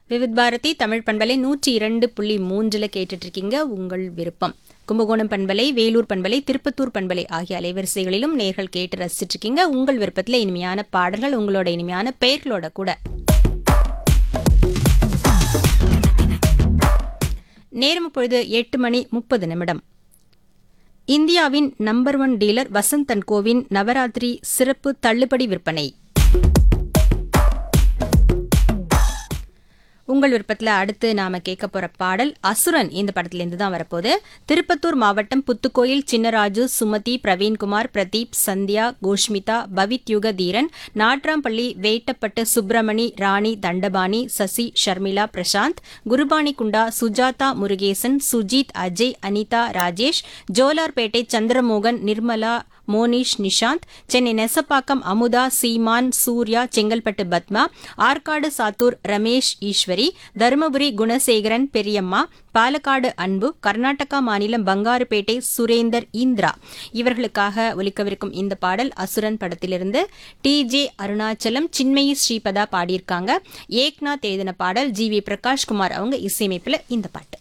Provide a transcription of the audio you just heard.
விவித் பாரதி தமிழ் பண்பலை நூற்றி இரண்டு புள்ளி மூன்றுல கேட்டுட்டு இருக்கீங்க உங்கள் விருப்பம் கும்பகோணம் பண்பலை வேலூர் பண்பலை திருப்பத்தூர் பண்பலை ஆகிய அலைவரிசைகளிலும் நேர்கள் கேட்டு ரசிச்சிட்டு இருக்கீங்க உங்கள் விருப்பத்தில் இனிமையான பாடல்கள் உங்களோட இனிமையான பெயர்களோட கூட நேரம் இப்பொழுது எட்டு மணி முப்பது நிமிடம் இந்தியாவின் number one dealer Vasanth and கோவின் நவராத்திரி சிறப்பு தள்ளுபடி விற்பனை உங்கள் விருப்பத்தில் அடுத்து நாம கேட்க போற பாடல் அசுரன் இந்த படத்திலிருந்து தான் வரப்போகுது திருப்பத்தூர் மாவட்டம் புத்துக்கோயில் சின்னராஜு சுமதி பிரவீன்குமார் பிரதீப் சந்தியா கோஷ்மிதா பவித் யுக தீரன் நாட்ராம்பள்ளி வேட்டப்பட்டு சுப்பிரமணி ராணி தண்டபாணி சசி ஷர்மிளா பிரசாந்த் குருபானி குண்டா சுஜாதா முருகேசன் சுஜித் அஜய் அனிதா ராஜேஷ் ஜோலார்பேட்டை சந்திரமோகன் நிர்மலா மோனிஷ் நிஷாந்த் சென்னை நெசப்பாக்கம் அமுதா சீமான் சூர்யா செங்கல்பட்டு பத்மா ஆற்காடு சாத்தூர் ரமேஷ் ஈஸ்வரி தருமபுரி குணசேகரன் பெரியம்மா பாலக்காடு அன்பு கர்நாடகா மாநிலம் பங்காருப்பேட்டை சுரேந்தர் இந்திரா இவர்களுக்காக ஒலிக்கவிருக்கும் இந்த பாடல் அசுரன் படத்திலிருந்து டி ஜே அருணாச்சலம் சின்மயி ஸ்ரீபதா பாடியிருக்காங்க ஏக்நாத் எழுதின பாடல் ஜி வி பிரகாஷ்குமார் அவங்க இசையமைப்பில் இந்த பாட்டு